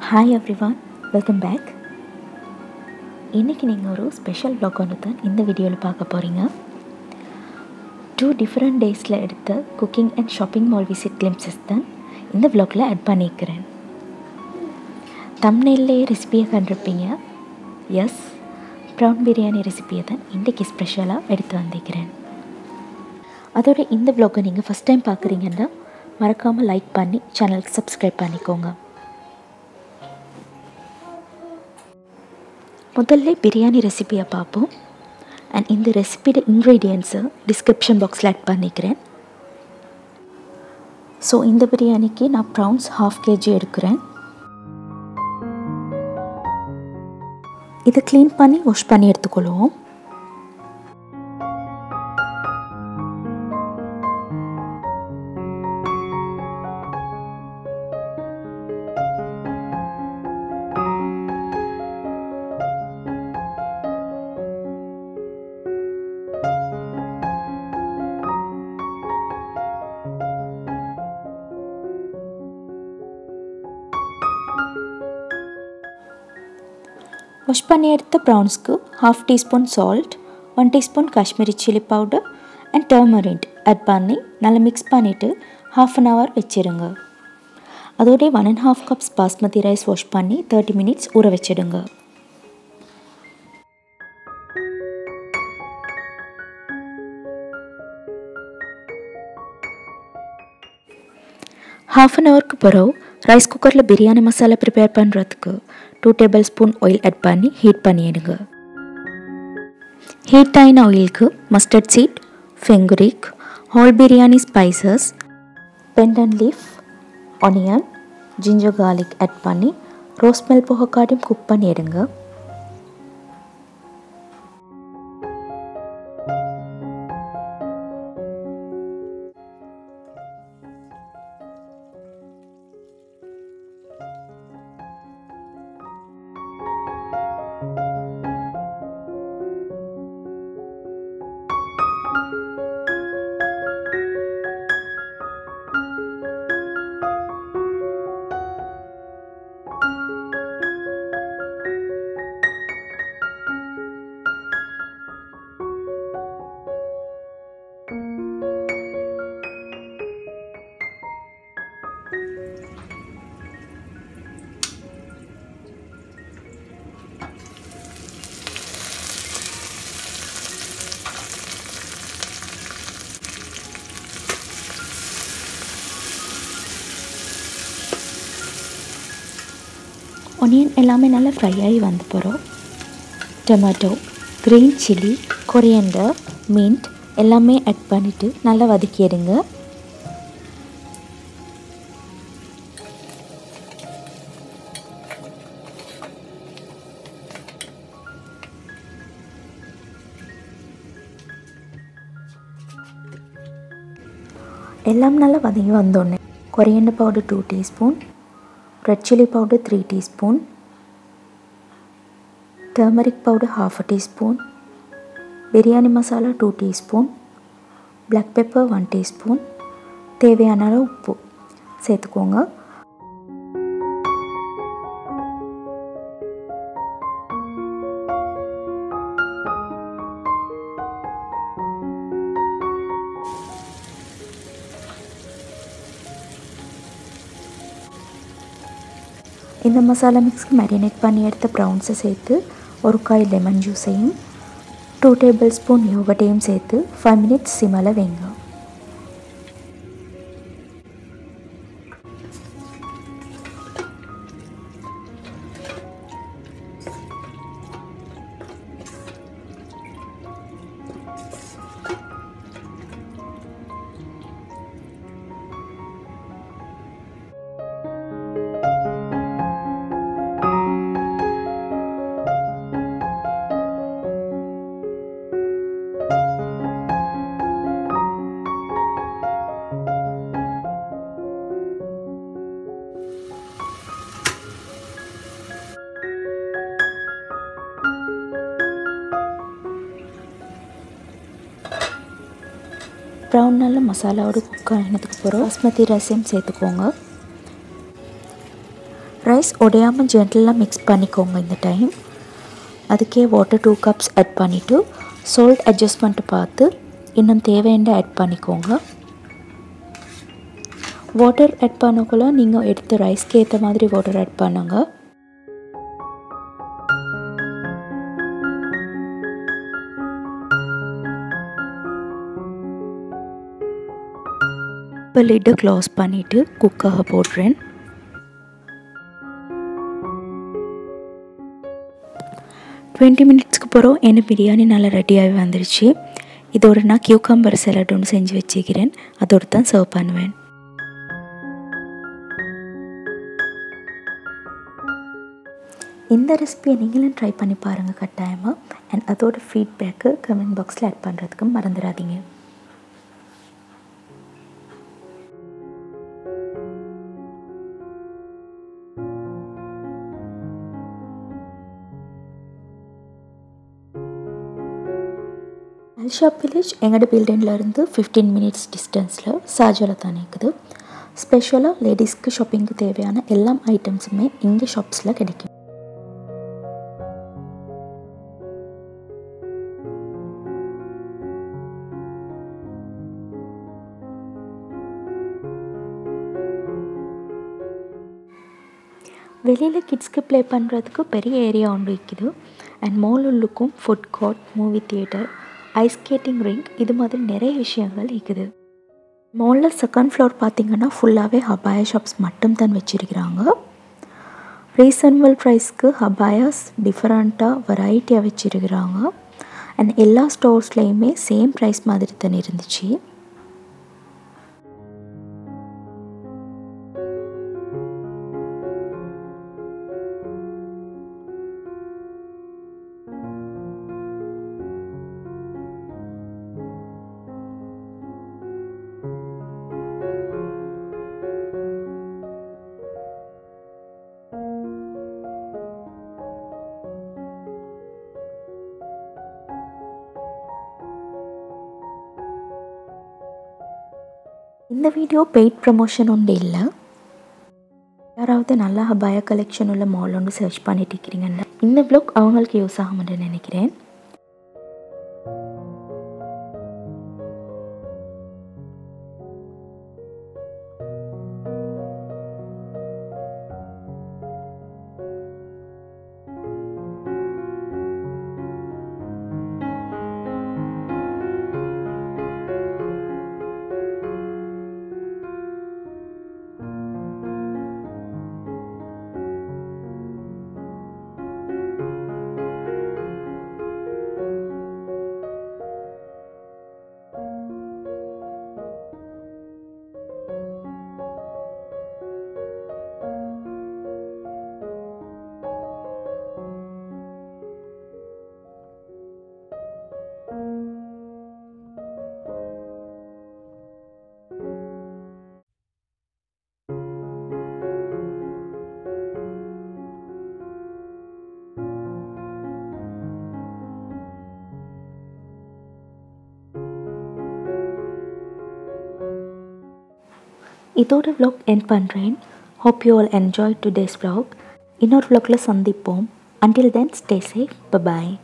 hi everyone welcome back இன்றைக்கி நீங்கள் ஒரு ஸ்பெஷல் vlog ஒன்று தான் இந்த வீடியோவில் பார்க்க போகிறீங்க டூ டிஃப்ரெண்ட் டேஸில் எடுத்த cooking and shopping mall visit glimpses தான் இந்த vlogல ஆட் பண்ணியிருக்கிறேன் தம்னெல்லே ரெசிபியை கண்டிருப்பீங்க எஸ் ப்ரௌன் பிரியாணி ரெசிபியை தான் இன்றைக்கி ஸ்பெஷலாக எடுத்து வந்திருக்கிறேன் அதோட இந்த vlog-அ நீங்கள் ஃபஸ்ட் டைம் பார்க்குறீங்கன்னா மறக்காமல் லைக் பண்ணி சேனலுக்கு சப்ஸ்கிரைப் பண்ணிக்கோங்க முதல்ல பிரியாணி ரெசிபியை பார்ப்போம் அண்ட் இந்த ரெசிபியோட இன்க்ரீடியன்ஸை டிஸ்கிரிப்ஷன் பாக்ஸில் ஆட் பண்ணிக்கிறேன் ஸோ இந்த பிரியாணிக்கு நான் ப்ரௌன்ஸ் ஹாஃப் கேஜி எடுக்கிறேன் இதை க்ளீன் பண்ணி வாஷ் பண்ணி எடுத்துக்கொள்வோம் வாஷ் பண்ணி எடுத்த ப்ரௌன்ஸ்க்கு half teaspoon salt one teaspoon Kashmiri chilli powder and turmeric add பண்ணி நல்லா மிக்ஸ் பண்ணிவிட்டு ஹாஃப் அன் ஹவர் வச்சிடுங்க அதோடய one and half cups basmati rice wash பண்ணி தேர்ட்டி மினிட்ஸ் ஊற வச்சிடுங்க ஹாஃப் அன் ஹவருக்கு பிறகு ரைஸ் குக்கரில் பிரியாணி மசாலா ப்ரிப்பேர் பண்ணுறதுக்கு two tablespoon oil add பண்ணி ஹீட் பண்ணிடுங்க ஹீட் ஆயின ஆயிலுக்கு mustard seed fenugreek whole biryani spices pandan leaf onion ginger garlic add பண்ணி ரோஸ் மெல் போக காட்டியும் குக் பண்ணிடுங்க ஒனியன் எல்லாமே நல்லா ஃப்ரை ஆகி வந்து போகிறோம் tomato green chilli coriander mint எல்லாமே ஆட் பண்ணிவிட்டு நல்லா வதக்கிடுங்க எல்லாம் நல்லா வதங்கி வந்தோடனே coriander powder two teaspoon red chilli powder three teaspoon turmeric powder half a teaspoon biryani masala two teaspoon black pepper one teaspoon தேவையான அளவு உப்பு சேர்த்துக்கோங்க இந்த மசாலா மிக்ஸ்க்கு மேரினேட் பண்ணி எடுத்த ப்ரௌன்ஸை சேர்த்து ஒரு காய் லெமன் ஜூஸையும் டூ டேபிள் ஸ்பூன் யோகட்டையும் சேர்த்து ஃபைவ் மினிட்ஸ் சிமல வைங்க ப்ரௌன் நல்ல மசாலாவோட குக் ஆனதுக்கு அப்புறம் பாஸ்மதி ரைஸையும் சேர்த்துக்கோங்க ரைஸ் உடையாமல் ஜென்டலாக மிக்ஸ் பண்ணிக்கோங்க இந்த டைம் அதுக்கே வாட்டர் டூ கப்ஸ் ஆட் பண்ணிவிட்டு சால்ட் அட்ஜஸ்ட்மெண்ட்டு பார்த்து இன்னும் தேவையான ஆட் பண்ணிக்கோங்க வாட்டர் ஆட் பண்ணக்குள்ள நீங்கள் எடுத்த ரைஸ்க்கு ஏற்ற மாதிரி வாட்டர் ஆட் பண்ணுங்க இப்போ லிட்டை க்ளோஸ் பண்ணிவிட்டு குக்காக போடுறேன் டுவெண்ட்டி மினிட்ஸ்க்கு போகிறோம் என்ன பிரியாணி நல்லா ரெடியாகி வந்துருச்சு இதோட நான் கியூக்கம்பர் சலாட் ஒன்று செஞ்சு வச்சுக்கிறேன் அதோடு தான் சர்வ் பண்ணுவேன் இந்த ரெசிபியை நீங்களும் ட்ரை பண்ணி பாருங்கள் கட்டாயமாக அண்ட் அதோட ஃபீட்பேக்கு கமெண்ட் பாக்ஸில் ஆட் பண்ணுறதுக்கு மறந்துடாதீங்க அல்ஷாப் வில்லேஜ் எங்களோட பில்டிங்லேருந்து ஃபிஃப்டீன் மினிட்ஸ் டிஸ்டன்ஸில் சாஜோவில் தான் இருக்குது ஸ்பெஷலாக லேடிஸ்க்கு ஷாப்பிங்க்கு தேவையான எல்லா ஐட்டம்ஸுமே இங்கே ஷாப்ஸில் கிடைக்கும் வெளியில் கிட்ஸ்க்கு ப்ளே பண்ணுறதுக்கு பெரிய ஏரியா ஒன்று இருக்குது அண்ட் மால் உள்ளுக்கும் food court movie theatre ice skating rink இது மாதிரி நிறைய விஷயங்கள் இருக்குது மாலில் செகண்ட் ஃப்ளோர் பார்த்திங்கன்னா ஃபுல்லாகவே ஹபாயா ஷாப்ஸ் மட்டும் தான் வச்சுருக்கிறாங்க ரீசனபிள் ப்ரைஸ்க்கு ஹபாயாஸ் டிஃப்ரெண்ட்டாக வெரைட்டியாக வச்சுருக்கிறாங்க அண்ட் எல்லா ஸ்டோர்ஸ்லேயுமே சேம் ப்ரைஸ் மாதிரி தான் இருந்துச்சு இந்த வீடியோ பெய்ட் ப்ரமோஷன் ஒன்று இல்லை யாராவது நல்ல ஹபாயா கலெக்ஷன் உள்ள மால் ஒன்று சர்ச் பண்ணிட்டு இருக்கிறீங்கன்னா இந்த வ்ளாக் அவங்களுக்கு யூஸ் ஆகும்னு நினைக்கிறேன் இதோட vlog என் பண்ணுறேன் hope you all enjoy today's vlog இன்னொரு vlogல சந்திப்போம் until then stay safe bye bye